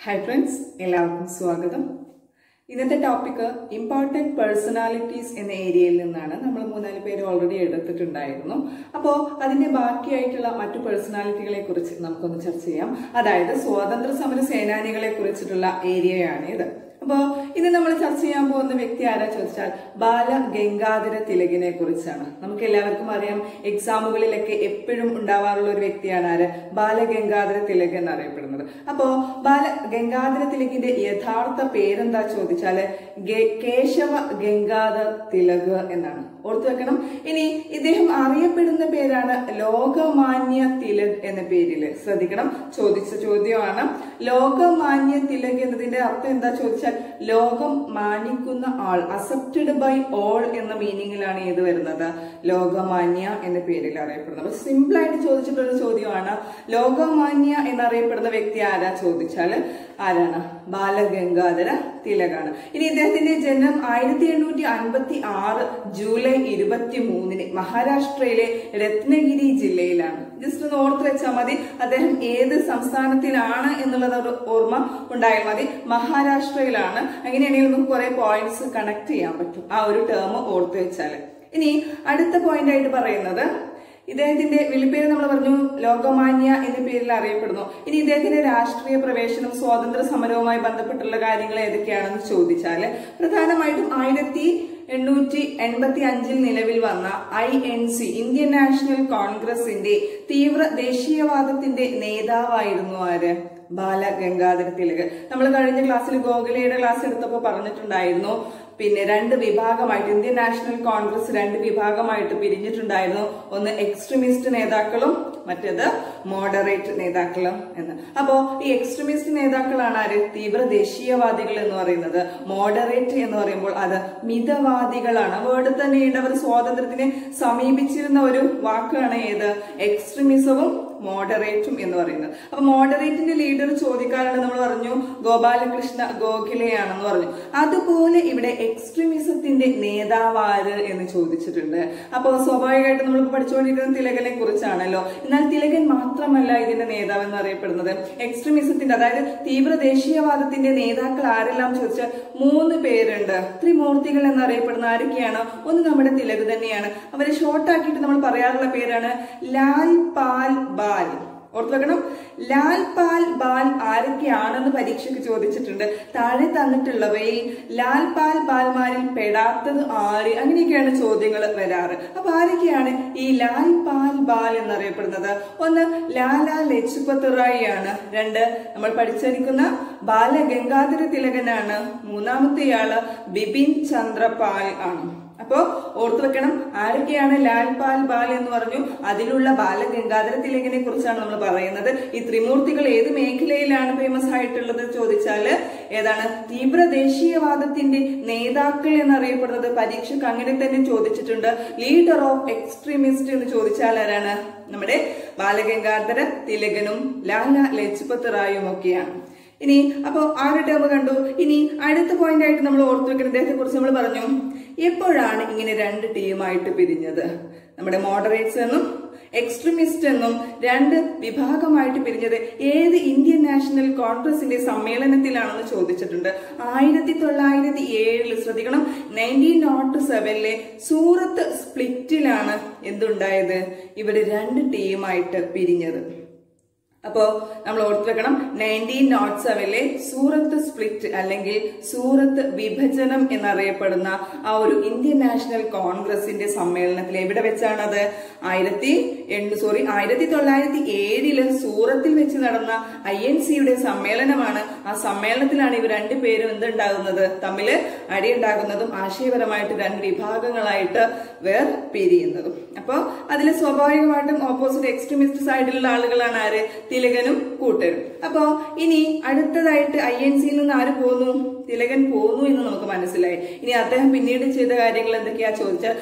hi friends എല്ലാവർക്കും സ്വാഗതം ഇന്നത്തെ ടോപ്പിക്ക് ഇമ്പോർട്ടൻറ്റ് പേഴ്സണാലിറ്റീസ് എന്ന ഏരിയയിൽ നിന്നാണ് നമ്മൾ മൂന്നാല് പേര് ഓൾറെഡി എടുത്തിട്ടുണ്ടായിരുന്നു അപ്പോൾ അതിന്റെ ബാക്കിയായിട്ടുള്ള മറ്റു പേഴ്സണാലിറ്റികളെ കുറിച്ച് നമുക്കൊന്ന് ചർച്ച ചെയ്യാം അതായത് സ്വാതന്ത്ര്യ സമര സേനാനികളെ കുറിച്ചിട്ടുള്ള ഏരിയയാണ് ഇത് അപ്പോൾ ഇന്ന് നമ്മൾ ചർച്ച ചെയ്യാൻ പോകുന്ന വ്യക്തി ആരാ ചോദിച്ചാൽ ബാല ഗംഗാധര തിലകിനെ കുറിച്ചാണ് നമുക്ക് എല്ലാവർക്കും അറിയാം എക്സാമുകളിലൊക്കെ എപ്പോഴും ഉണ്ടാവാറുള്ള ഒരു വ്യക്തിയാണ് ആര് ബാലഗംഗാധര തിലക് എന്നറിയപ്പെടുന്നത് അപ്പോ ബാല ഗംഗാധര തിലകിന്റെ യഥാർത്ഥ പേരെന്താ ചോദിച്ചാല് ഗെ- കേശവ ഗംഗാധർ തിലക് എന്നാണ് ഓർത്തു വെക്കണം ഇനി ഇദ്ദേഹം അറിയപ്പെടുന്ന പേരാണ് ലോകമാന്യ തിലക് എന്ന പേരില് ശ്രദ്ധിക്കണം ചോദിച്ച ചോദ്യമാണ് ലോകമാന്യ തിലക് എന്നതിന്റെ അർത്ഥം എന്താ ചോദിച്ചാൽ ലോകം മാനിക്കുന്ന ആൾ അക്സെപ്റ്റഡ് ബൈ ഓൾ എന്ന മീനിങ്ങിലാണ് ഏത് വരുന്നത് ലോകമാന്യ എന്ന പേരിൽ അറിയപ്പെടുന്നത് അപ്പൊ സിമ്പിൾ ആയിട്ട് ചോദിച്ചിട്ടുള്ള ചോദ്യമാണ് ലോകമാന്യ എന്നറിയപ്പെടുന്ന വ്യക്തി ആരാ ചോദിച്ചാല് ആരാണ് ബാലഗംഗാധര തിലകാണ് ഇനി ഇദ്ദേഹത്തിന്റെ ജനനം ആയിരത്തി എണ്ണൂറ്റി അൻപത്തി ആറ് ജൂലൈ ഇരുപത്തി മൂന്നിന് മഹാരാഷ്ട്രയിലെ രത്നഗിരി ജില്ലയിലാണ് ജസ്റ്റ് ഒന്ന് ഓർത്ത് വെച്ചാൽ മതി അദ്ദേഹം ഏത് സംസ്ഥാനത്തിലാണ് എന്നുള്ളത് ഒരു ഓർമ്മ ഉണ്ടായാൽ മതി മഹാരാഷ്ട്രയിലാണ് അങ്ങനെയാണെങ്കിൽ നമുക്ക് കുറെ പോയിന്റ്സ് കണക്ട് ചെയ്യാൻ പറ്റും ആ ഒരു ടേം ഓർത്ത് വെച്ചാല് ഇനി അടുത്ത പോയിന്റ് ആയിട്ട് പറയുന്നത് ഇദ്ദേഹത്തിന്റെ വിളിപ്പേര് നമ്മൾ പറഞ്ഞു ലോകമാന്യ എന്ന പേരിൽ അറിയപ്പെടുന്നു ഇനി ഇദ്ദേഹത്തിന്റെ രാഷ്ട്രീയ പ്രവേശനം സ്വാതന്ത്ര്യ സമരവുമായി ബന്ധപ്പെട്ടുള്ള കാര്യങ്ങൾ ഏതൊക്കെയാണെന്ന് ചോദിച്ചാല് പ്രധാനമായിട്ടും ആയിരത്തി എണ്ണൂറ്റി എൺപത്തി അഞ്ചിൽ നിലവിൽ വന്ന I N C Indian National കോൺഗ്രസിന്റെ തീവ്ര ദേശീയവാദത്തിന്റെ നേതാവായിരുന്നു ആര് ബാലഗംഗാധര തിലക് നമ്മൾ കഴിഞ്ഞ ക്ലാസ്സിൽ ഗോഖലയുടെ ക്ലാസ് എടുത്തപ്പോൾ പറഞ്ഞിട്ടുണ്ടായിരുന്നു പിന്നെ രണ്ട് വിഭാഗമായിട്ട് ഇന്ത്യൻ നാഷണൽ കോൺഗ്രസ് രണ്ട് വിഭാഗമായിട്ട് പിരിഞ്ഞിട്ടുണ്ടായിരുന്നു ഒന്ന് എക്സ്ട്രീമിസ്റ്റ് നേതാക്കളും മറ്റേത് മോഡറേറ്റ് നേതാക്കളും എന്ന് അപ്പോ ഈ എക്സ്ട്രീമിസ്റ്റ് നേതാക്കളാണ് ആര് തീവ്ര ദേശീയവാദികൾ എന്ന് പറയുന്നത് മോഡറേറ്റ് എന്ന് പറയുമ്പോൾ അത് മിതവാദികളാണ് വേർഡ് തന്നെയുണ്ട് അവർ സ്വാതന്ത്ര്യത്തിനെ സമീപിച്ചിരുന്ന ഒരു വാക്കാണ് ഏത് എക്സ്ട്രീമിസവും മോഡറേറ്റും എന്ന് പറയുന്നത് അപ്പൊ മോഡറേറ്റിന്റെ ലീഡർ ചോദിക്കാനാണ് നമ്മൾ പറഞ്ഞു ഗോപാലകൃഷ്ണ ഗോഖലെയാണെന്ന് പറഞ്ഞു അതുപോലെ ഇവിടെ എക്സ്ട്രീമിസത്തിന്റെ നേതാവാര് എന്ന് ചോദിച്ചിട്ടുണ്ട് അപ്പോൾ സ്വാഭാവികമായിട്ട് നമ്മൾ പഠിച്ചുകൊണ്ടിരിക്കുന്ന തിലകനെ കുറിച്ചാണല്ലോ എന്നാൽ തിലകൻ മാത്രമല്ല ഇതിന്റെ നേതാവ് എന്ന് അറിയപ്പെടുന്നത് എക്സ്ട്രീമിസത്തിന്റെ അതായത് തീവ്ര ദേശീയവാദത്തിന്റെ നേതാക്കൾ ആരെല്ലാം ചോദിച്ചാൽ മൂന്ന് പേരുണ്ട് ത്രിമൂർത്തികൾ എന്നറിയപ്പെടുന്ന ആരൊക്കെയാണ് ഒന്ന് നമ്മുടെ തിലക് തന്നെയാണ് അവരെ ഷോർട്ടാക്കിയിട്ട് നമ്മൾ പറയാറുള്ള പേരാണ് ലാൽ പാൽ ബാൽ ഓർത്തു വെക്കണം ലാൽ പാൽ ബാൽ ആരൊക്കെയാണെന്ന് പരീക്ഷയ്ക്ക് ചോദിച്ചിട്ടുണ്ട് താഴെ തന്നിട്ടുള്ളവയിൽ ലാൽ പാൽ ബാൽമാരിൽ പെടാത്തത് ആര് അങ്ങനെയൊക്കെയാണ് ചോദ്യങ്ങൾ വരാറ് അപ്പൊ ആരൊക്കെയാണ് ഈ ലാൽ പാൽ ബാൽ എന്നറിയപ്പെടുന്നത് ഒന്ന് ലാല ലജ്പത് റായി ആണ് രണ്ട് നമ്മൾ പഠിച്ചിരിക്കുന്ന ബാലഗംഗാധര തിലകനാണ് മൂന്നാമത്തെയാള് ബിപിൻ ചന്ദ്രപാൽ ആണ് അപ്പോ ഓർത്തു വെക്കണം ആരൊക്കെയാണ് ലാൽ പാൽ ബാൽ എന്ന് പറഞ്ഞു അതിലുള്ള ബാലഗംഗാധര തിലകനെ കുറിച്ചാണ് നമ്മൾ പറയുന്നത് ഈ ത്രിമൂർത്തികൾ ഏത് മേഖലയിലാണ് ഫേമസ് ആയിട്ടുള്ളത് ചോദിച്ചാല് ഏതാണ് തീവ്ര ദേശീയവാദത്തിന്റെ നേതാക്കൾ എന്നറിയപ്പെടുന്നത് പരീക്ഷയ്ക്ക് അങ്ങനെ തന്നെ ചോദിച്ചിട്ടുണ്ട് ലീഡർ ഓഫ് എക്സ്ട്രീമിസ്റ്റ് എന്ന് ചോദിച്ചാൽ ആരാണ് നമ്മുടെ ബാലഗംഗാധര തിലകനും ലാല ലജ്പത് റായും ഒക്കെയാണ് ഇനി അപ്പോ ആ ഒരു ടേം കണ്ടു ഇനി അടുത്ത പോയിന്റ് ആയിട്ട് നമ്മൾ ഓർത്തു വെക്കുന്ന ഇദ്ദേഹത്തെ കുറിച്ച് നമ്മൾ പറഞ്ഞു എപ്പോഴാണ് ഇങ്ങനെ രണ്ട് ടീമായിട്ട് പിരിഞ്ഞത് നമ്മുടെ മോഡറേറ്റ്സ് എന്നും എക്സ്ട്രീമിസ്റ്റ് എന്നും രണ്ട് വിഭാഗമായിട്ട് പിരിഞ്ഞത് ഏത് ഇന്ത്യൻ നാഷണൽ കോൺഗ്രസിന്റെ സമ്മേളനത്തിലാണെന്ന് ചോദിച്ചിട്ടുണ്ട് ആയിരത്തി തൊള്ളായിരത്തി ഏഴിൽ ശ്രദ്ധിക്കണം നയൻറ്റീൻ നോട്ട് സെവനിലെ സൂറത്ത് സ്പ്ലിറ്റിലാണ് എന്തുണ്ടായത് ഇവര് രണ്ട് ടീമായിട്ട് പിരിഞ്ഞത് അപ്പോ നമ്മൾ ഓർത്തു വെക്കണം നയൻറ്റീൻ നോട്ട് സെവനിലെ സൂറത്ത് സ്പ്ലിറ്റ് അല്ലെങ്കിൽ സൂറത്ത് വിഭജനം എന്നറിയപ്പെടുന്ന ആ ഒരു ഇന്ത്യൻ നാഷണൽ കോൺഗ്രസിന്റെ സമ്മേളനത്തിൽ എവിടെ വെച്ചാണത് ആയിരത്തി എണ്ണു സോറി ആയിരത്തി തൊള്ളായിരത്തി ഏഴില് സൂറത്തിൽ വെച്ച് നടന്ന ഐ എൻ സിയുടെ സമ്മേളനമാണ് ആ സമ്മേളനത്തിലാണ് ഇവർ രണ്ടുപേരും എന്തുണ്ടാകുന്നത് തമ്മിൽ അടിയുണ്ടാകുന്നതും ആശയപരമായിട്ട് രണ്ട് വിഭാഗങ്ങളായിട്ട് വേർ പിരിയുന്നതും അപ്പോൾ അതിൽ സ്വാഭാവികമായിട്ടും ഓപ്പോസിറ്റ് എക്സ്ട്രീമിസ്റ്റ് സൈഡിലുള്ള ആളുകളാണ് ആര് തിലകനും കൂട്ടരും അപ്പോ ഇനി അടുത്തതായിട്ട് ഐ എൻ സിയിൽ നിന്ന് ആര് പോന്നു തിലകൻ പോന്നു എന്ന് നമുക്ക് മനസ്സിലായി ഇനി അദ്ദേഹം പിന്നീട് ചെയ്ത കാര്യങ്ങൾ എന്തൊക്കെയാ ചോദിച്ചാൽ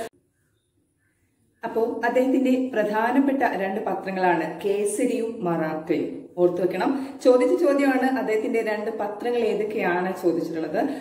അപ്പോ അദ്ദേഹത്തിന്റെ പ്രധാനപ്പെട്ട രണ്ട് പത്രങ്ങളാണ് കേസരിയും മറാത്തയും ഓർത്തു വെക്കണം ചോദിച്ച ചോദ്യമാണ് അദ്ദേഹത്തിന്റെ രണ്ട് പത്രങ്ങൾ ഏതൊക്കെയാണ് ചോദിച്ചിട്ടുള്ളത്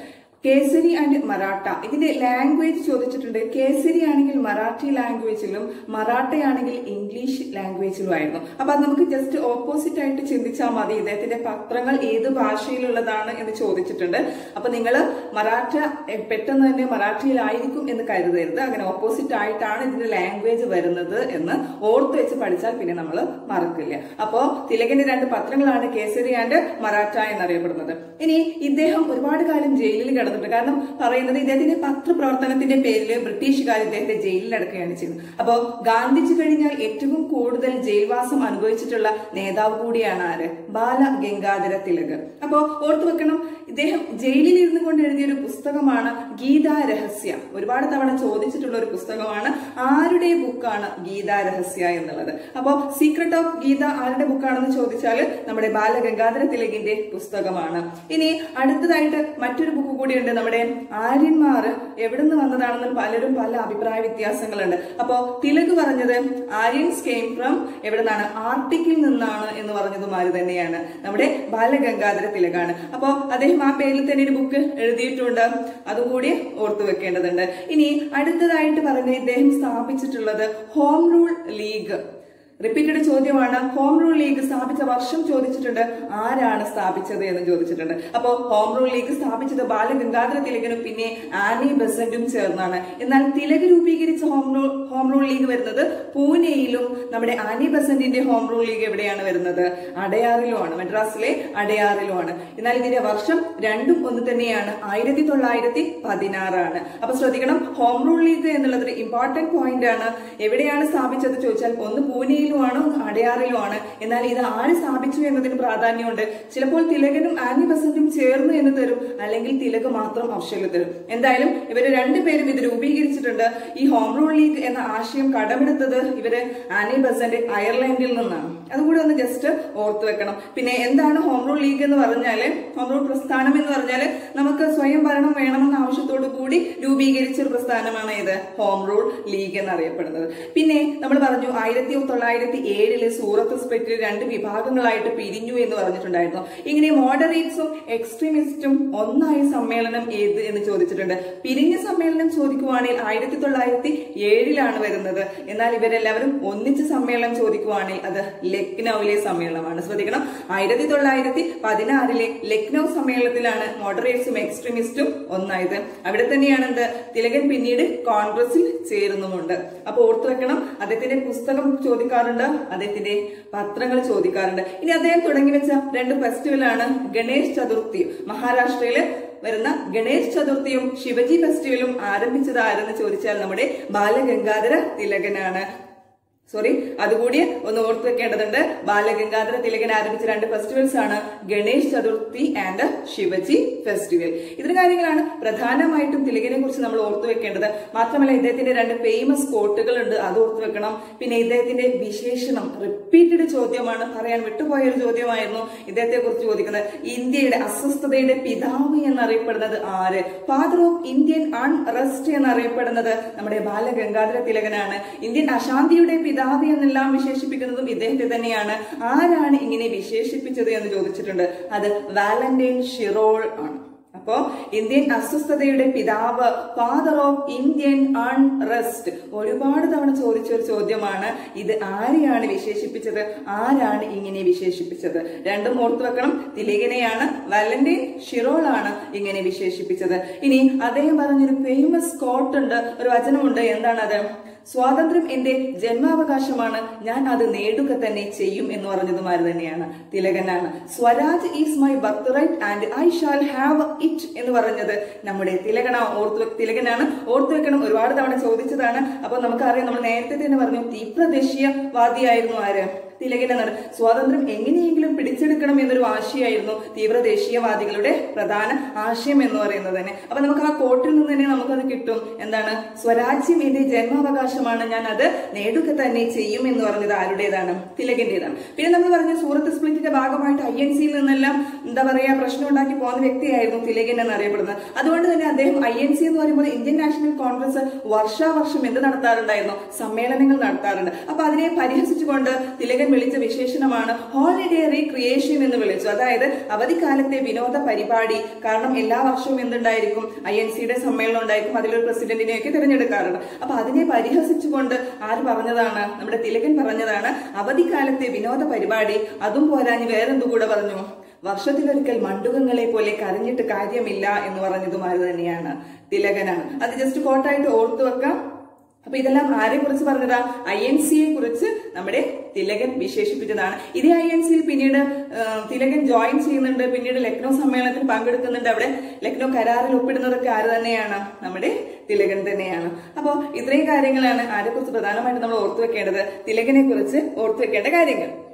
കേസരി ആൻഡ് മറാഠ ഇതിന്റെ ലാംഗ്വേജ് ചോദിച്ചിട്ടുണ്ട് കേസരി ആണെങ്കിൽ മറാഠി ലാംഗ്വേജിലും മറാഠയാണെങ്കിൽ ഇംഗ്ലീഷ് ലാംഗ്വേജിലും ആയിരുന്നു അപ്പൊ അത് നമുക്ക് ജസ്റ്റ് ഓപ്പോസിറ്റ് ആയിട്ട് ചിന്തിച്ചാൽ മതി ഇദ്ദേഹത്തിന്റെ പത്രങ്ങൾ ഏത് ഭാഷയിലുള്ളതാണ് എന്ന് ചോദിച്ചിട്ടുണ്ട് അപ്പൊ നിങ്ങൾ മറാഠ എ, പെട്ടെന്ന് തന്നെ മറാഠിയിലായിരിക്കും എന്ന് കരുതരുത് അങ്ങനെ ഓപ്പോസിറ്റ് ആയിട്ടാണ് ഇതിന്റെ ലാംഗ്വേജ് വരുന്നത് എന്ന് ഓർത്ത് വെച്ച് പഠിച്ചാൽ പിന്നെ നമ്മൾ മറക്കില്ല അപ്പോ തിലകന്റെ രണ്ട് പത്രങ്ങളാണ് കേസരി ആൻഡ് മറാഠ എന്നറിയപ്പെടുന്നത് ഇനി ഇദ്ദേഹം ഒരുപാട് കാലം ജയിലിൽ കിടന്നിട്ടുണ്ട് കാരണം പറയുന്നത് ഇദ്ദേഹത്തിന്റെ പത്രപ്രവർത്തനത്തിന്റെ പേരിൽ ബ്രിട്ടീഷുകാർ ഇദ്ദേഹത്തെ ജയിലിൽ അടക്കുകയാണ് ചെയ്യുന്നത് അപ്പോ ഗാന്ധിജി കഴിഞ്ഞാൽ ഏറ്റവും കൂടുതൽ ജയിൽവാസം അനുഭവിച്ചിട്ടുള്ള നേതാവ് കൂടിയാണ് ആര് ബാല ഗംഗാധര തിലകർ അപ്പോ ഓർത്തു വെക്കണം ഇദ്ദേഹം ജയിലിൽ ഇരുന്നു കൊണ്ട് എഴുതിയ ഒരു പുസ്തകമാണ് ഗീതാ രഹസ്യ ഒരുപാട് തവണ ചോദിച്ചിട്ടുള്ള ഒരു പുസ്തകമാണ് ആരുടെ ബുക്കാണ് ഗീതാ രഹസ്യ എന്നുള്ളത് അപ്പോ സീക്രട്ട് ഓഫ് ഗീത ആരുടെ ബുക്കാണെന്ന് ചോദിച്ചാൽ നമ്മുടെ ബാലഗംഗാധര തിലകിന്റെ പുസ്തകമാണ് ഇനി അടുത്തതായിട്ട് മറ്റൊരു ബുക്ക് കൂടിയുണ്ട് നമ്മുടെ ആര്യന്മാർ എവിടുന്ന് വന്നതാണെന്ന് പലരും പല അഭിപ്രായ വ്യത്യാസങ്ങളുണ്ട് അപ്പോ തിലക് പറഞ്ഞത് ആര്യൻസ് കെയിം ഫ്രം എവിടുന്നാണ് ആർട്ടിക്കിൽ നിന്നാണ് എന്ന് പറഞ്ഞതുമാര് തന്നെയാണ് നമ്മുടെ ബാലഗംഗാധര തിലകാണ് അപ്പോ അദ്ദേഹം ആ പേരിൽ തന്നെ ഒരു ബുക്ക് എഴുതിയിട്ടുണ്ട് അതും കൂടി ഓർത്തു വെക്കേണ്ടതുണ്ട് ഇനി അടുത്തതായിട്ട് പറഞ്ഞ ഇദ്ദേഹം സ്ഥാപിച്ചിട്ടുള്ളത് ഹോം റൂൾ ലീഗ് റിപ്പീറ്റഡ് ചോദ്യമാണ് ഹോം റൂൾ ലീഗ് സ്ഥാപിച്ച വർഷം ചോദിച്ചിട്ടുണ്ട് ആരാണ് സ്ഥാപിച്ചത് എന്ന് ചോദിച്ചിട്ടുണ്ട് അപ്പോ ഹോം റൂൾ ലീഗ് സ്ഥാപിച്ചത് ബാലഗംഗാധര തിലകനും പിന്നെ ആനി ബസന്റും ചേർന്നാണ് എന്നാൽ തിലക് രൂപീകരിച്ച home rule home rule league വരുന്നത് പൂനെയിലും നമ്മുടെ ആനി ബസന്റിന്റെ ഹോം റൂൾ ലീഗ് എവിടെയാണ് വരുന്നത് അടയാറിലുമാണ് മദ്രാസിലെ അടയാറിലുമാണ് എന്നാൽ ഇതിന്റെ വർഷം രണ്ടും ഒന്ന് തന്നെയാണ് ആയിരത്തി തൊള്ളായിരത്തി പതിനാറാണ് അപ്പൊ ശ്രദ്ധിക്കണം ഹോം റൂൾ ലീഗ് എന്നുള്ളത് ഒരു ഇമ്പോർട്ടന്റ് പോയിന്റ് ആണ് എവിടെയാണ് സ്ഥാപിച്ചത് ചോദിച്ചാൽ ഒന്ന് പൂനെയിലുമാണ് ഒന്ന് അടയാറിലുമാണ് എന്നാൽ ഇത് ആര് സ്ഥാപിച്ചു എന്നതിന് പ്രാധാന്യമുണ്ട് ചിലപ്പോൾ തിലകനും ആനി ബസന്റും ചേർന്ന് എന്ന് തരും അല്ലെങ്കിൽ തിലക് മാത്രം ഓപ്ഷനിൽ തരും എന്തായാലും ഇവര് രണ്ടുപേരും ഇത് രൂപീകരിച്ചിട്ടുണ്ട് ഈ ഹോം റൂൾ ലീഗ് എന്ന ആശയം കടമെടുത്തത് ഇവര് ആനി ബസന്റ് അയർലൻഡിൽ നിന്നാണ് അതുകൂടി ഒന്ന് ജസ്റ്റ് ഓർത്തു വെക്കണം പിന്നെ എന്താണ് ഹോം റൂൾ ലീഗ് എന്ന് പറഞ്ഞാല് ഹോം റൂൾ പ്രസ്ഥാനം എന്ന് പറഞ്ഞാല് നമുക്ക് സ്വയം ഭരണം വേണമെന്ന ആവശ്യത്തോടു കൂടി രൂപീകരിച്ച ഒരു പ്രസ്ഥാനമാണ് ഇത് ഹോം റൂൾ ലീഗ് എന്നറിയപ്പെടുന്നത് പിന്നെ നമ്മൾ പറഞ്ഞു ആയിരത്തി തൊള്ളായിരത്തി ഏഴില് സൂറത്ത് സ്പെറ്റിൽ രണ്ട് വിഭാഗങ്ങളായിട്ട് പിരിഞ്ഞു എന്ന് പറഞ്ഞിട്ടുണ്ടായിരുന്നു ഇങ്ങനെ മോഡറേറ്റ്സും എക്സ്ട്രീമിസ്റ്റും ഒന്നായ സമ്മേളനം ഏത് എന്ന് ചോദിച്ചിട്ടുണ്ട് പിരിഞ്ഞ സമ്മേളനം ചോദിക്കുവാണെങ്കിൽ ആയിരത്തി തൊള്ളായിരത്തി ഏഴിലാണ് വരുന്നത് എന്നാൽ ഇവരെല്ലാവരും ഒന്നിച്ച് സമ്മേളനം ചോദിക്കുവാണെങ്കിൽ അത് ലക്നൌവിലെ സമ്മേളനമാണ് ശ്രദ്ധിക്കണം ആയിരത്തി തൊള്ളായിരത്തി പതിനാറിലെ ലക്നൌ സമ്മേളനത്തിലാണ് മോഡറേറ്റ്സും എക്സ്ട്രീമിസ്റ്റും ഒന്നായത് അവിടെ തന്നെയാണ് എന്ത് തിലകൻ പിന്നീട് കോൺഗ്രസിൽ ചേരുന്നുമുണ്ട് അപ്പൊ ഓർത്തു വെക്കണം അദ്ദേഹത്തിന്റെ പുസ്തകം ചോദിക്കാറുണ്ട് അദ്ദേഹത്തിന്റെ പത്രങ്ങൾ ചോദിക്കാറുണ്ട് ഇനി അദ്ദേഹം തുടങ്ങി വെച്ച രണ്ട് ഫെസ്റ്റിവലാണ് ഗണേഷ് ചതുർത്ഥി മഹാരാഷ്ട്രയില് വരുന്ന ഗണേഷ് ചതുർത്ഥിയും ശിവജി ഫെസ്റ്റിവലും ആരംഭിച്ചത് ആരെന്ന് ചോദിച്ചാൽ നമ്മുടെ ബാലഗംഗാധര തിലകനാണ് സോറി അതുകൂടി ഒന്ന് ഓർത്തു വെക്കേണ്ടതുണ്ട് ബാലഗംഗാധര തിലകൻ ആരംഭിച്ച രണ്ട് ഫെസ്റ്റിവൽസ് ആണ് ഗണേഷ് ചതുർത്ഥി ആൻഡ് ശിവജി ഫെസ്റ്റിവൽ ഇത്തരം കാര്യങ്ങളാണ് പ്രധാനമായിട്ടും തിലകനെ കുറിച്ച് നമ്മൾ ഓർത്തു വെക്കേണ്ടത് മാത്രമല്ല ഇദ്ദേഹത്തിന്റെ രണ്ട് ഫേമസ് കോട്ടുകൾ ഉണ്ട് അത് ഓർത്തു വെക്കണം പിന്നെ ഇദ്ദേഹത്തിന്റെ വിശേഷണം റിപ്പീറ്റഡ് ചോദ്യമാണ് പറയാൻ വിട്ടുപോയ ഒരു ചോദ്യമായിരുന്നു ഇദ്ദേഹത്തെ കുറിച്ച് ചോദിക്കുന്നത് ഇന്ത്യയുടെ അസ്വസ്ഥതയുടെ പിതാവ് എന്നറിയപ്പെടുന്നത് ആര് ഫാദർ ഓഫ് ഇന്ത്യൻ അൺറെസ്റ്റ് എന്നറിയപ്പെടുന്നത് നമ്മുടെ ബാലഗംഗാധര തിലകനാണ് ഇന്ത്യൻ അശാന്തിയുടെ പിതാവ് എന്നെല്ലാം വിശേഷിപ്പിക്കുന്നതും ഇദ്ദേഹത്തെ തന്നെയാണ് ആരാണ് ഇങ്ങനെ വിശേഷിപ്പിച്ചത് എന്ന് ചോദിച്ചിട്ടുണ്ട് അത് വാലന്റൈൻ ഷിറോൾ ആണ് അപ്പോ ഇന്ത്യൻ അസ്വസ്ഥതയുടെ പിതാവ് ഫാദർ ഓഫ് ഇന്ത്യൻ അൺറെസ്റ്റ് ഒരുപാട് തവണ ചോദിച്ച ഒരു ചോദ്യമാണ് ഇത് ആരെയാണ് വിശേഷിപ്പിച്ചത് ആരാണ് ഇങ്ങനെ വിശേഷിപ്പിച്ചത് രണ്ടും ഓർത്തു വെക്കണം തിലകനെയാണ് വാലന്റൈൻ ഷിറോൾ ആണ് ഇങ്ങനെ വിശേഷിപ്പിച്ചത് ഇനി അദ്ദേഹം പറഞ്ഞൊരു ഫേമസ് കോട്ട് ഉണ്ട് ഒരു വചനമുണ്ട് എന്താണത് സ്വാതന്ത്ര്യം എന്റെ ജന്മാവകാശമാണ് ഞാൻ അത് നേടുക തന്നെ ചെയ്യും എന്ന് പറഞ്ഞതുമാര് തന്നെയാണ് തിലകനാണ് swaraj is my birthright and I shall have it എന്ന് പറഞ്ഞത് നമ്മുടെ തിലകന ഓർത്തു വെ- തിലകനാണ് ഓർത്തു വെക്കണം ഒരുപാട് തവണ ചോദിച്ചതാണ് അപ്പൊ നമുക്കറിയാം നമ്മൾ നേരത്തെ തന്നെ പറഞ്ഞു തീവ്ര ദേശീയവാദിയായിരുന്നു ആര് തിലകൻ എന്നാണ് സ്വാതന്ത്ര്യം എങ്ങനെയെങ്കിലും പിടിച്ചെടുക്കണം എന്നൊരു ആശയമായിരുന്നു തീവ്ര ദേശീയവാദികളുടെ പ്രധാന ആശയം എന്ന് പറയുന്നത് തന്നെ അപ്പൊ നമുക്ക് ആ കോട്ടിൽ നിന്ന് തന്നെ നമുക്കത് കിട്ടും എന്താണ് സ്വരാജ്യം എന്റെ ജന്മാവകാശം അവകാശമാണ് ഞാൻ അത് നേടുക തന്നെ ചെയ്യും എന്ന് പറഞ്ഞത് ആരുടേതാണ് തിലകന്റേതാണ് പിന്നെ നമ്മൾ പറഞ്ഞ സൂറത്ത് സ്പ്ലിറ്റിന്റെ ഭാഗമായിട്ട് ഐ എൻ സിയിൽ നിന്നെല്ലാം എന്താ പറയാ പ്രശ്നം ഉണ്ടാക്കി പോകുന്ന വ്യക്തിയായിരുന്നു തിലകൻ എന്നറിയപ്പെടുന്നത് അതുകൊണ്ട് തന്നെ അദ്ദേഹം ഐ എൻ സി എന്ന് പറയുമ്പോൾ ഇന്ത്യൻ നാഷണൽ കോൺഗ്രസ് വർഷാവർഷം എന്ത് നടത്താറുണ്ടായിരുന്നു സമ്മേളനങ്ങൾ നടത്താറുണ്ട് അപ്പൊ അതിനെ പരിഹസിച്ചുകൊണ്ട് തിലകൻ വിളിച്ച വിശേഷണമാണ് ഹോളിഡേ റീക്രിയേഷൻ എന്ന് വിളിച്ചു അതായത് അവധിക്കാലത്തെ വിനോദ പരിപാടി കാരണം എല്ലാ വർഷവും എന്തുണ്ടായിരിക്കും ഐ എൻ സിയുടെ സമ്മേളനം ഉണ്ടായിരിക്കും അതിലൊരു പ്രസിഡന്റിനെയൊക്കെ തിരഞ്ഞെടുക്കാറുണ്ട് അപ്പൊ അതിനെ പരിഹസിച്ചുകൊണ്ട് ആര് പറഞ്ഞതാണ് നമ്മുടെ തിലകൻ പറഞ്ഞതാണ് അവധിക്കാലത്തെ വിനോദ പരിപാടി അതും പോരാഞ്ഞ് വേറെന്തു കൂടെ പറഞ്ഞു വർഷത്തിലൊരിക്കൽ മണ്ടുകങ്ങളെ പോലെ കരഞ്ഞിട്ട് കാര്യമില്ല എന്ന് പറഞ്ഞതും ആര് തന്നെയാണ് തിലകനാണ് അത് ജസ്റ്റ് കോട്ടായിട്ട് ഓർത്തു വെക്കാം അപ്പൊ ഇതെല്ലാം ആരെ കുറിച്ച് പറഞ്ഞതാ ഐ എൻ സിയെ കുറിച്ച് നമ്മുടെ തിലകൻ വിശേഷിപ്പിച്ചതാണ് ഇതേ ഐ എൻ സിയിൽ പിന്നീട് ആ, തിലകൻ ജോയിൻ ചെയ്യുന്നുണ്ട് പിന്നീട് ലക്നൗ സമ്മേളനത്തിൽ പങ്കെടുക്കുന്നുണ്ട് അവിടെ ലക്നൗ കരാറിൽ ഒപ്പിടുന്നതൊക്കെ ആര് തന്നെയാണ് നമ്മുടെ തിലകൻ തന്നെയാണ് അപ്പോൾ ഇത്രയും കാര്യങ്ങളാണ് ആരെ കുറിച്ച് പ്രധാനമായിട്ട് നമ്മൾ ഓർത്തു വെക്കേണ്ടത് തിലകനെ കുറിച്ച് ഓർത്തു വെക്കേണ്ട കാര്യങ്ങൾ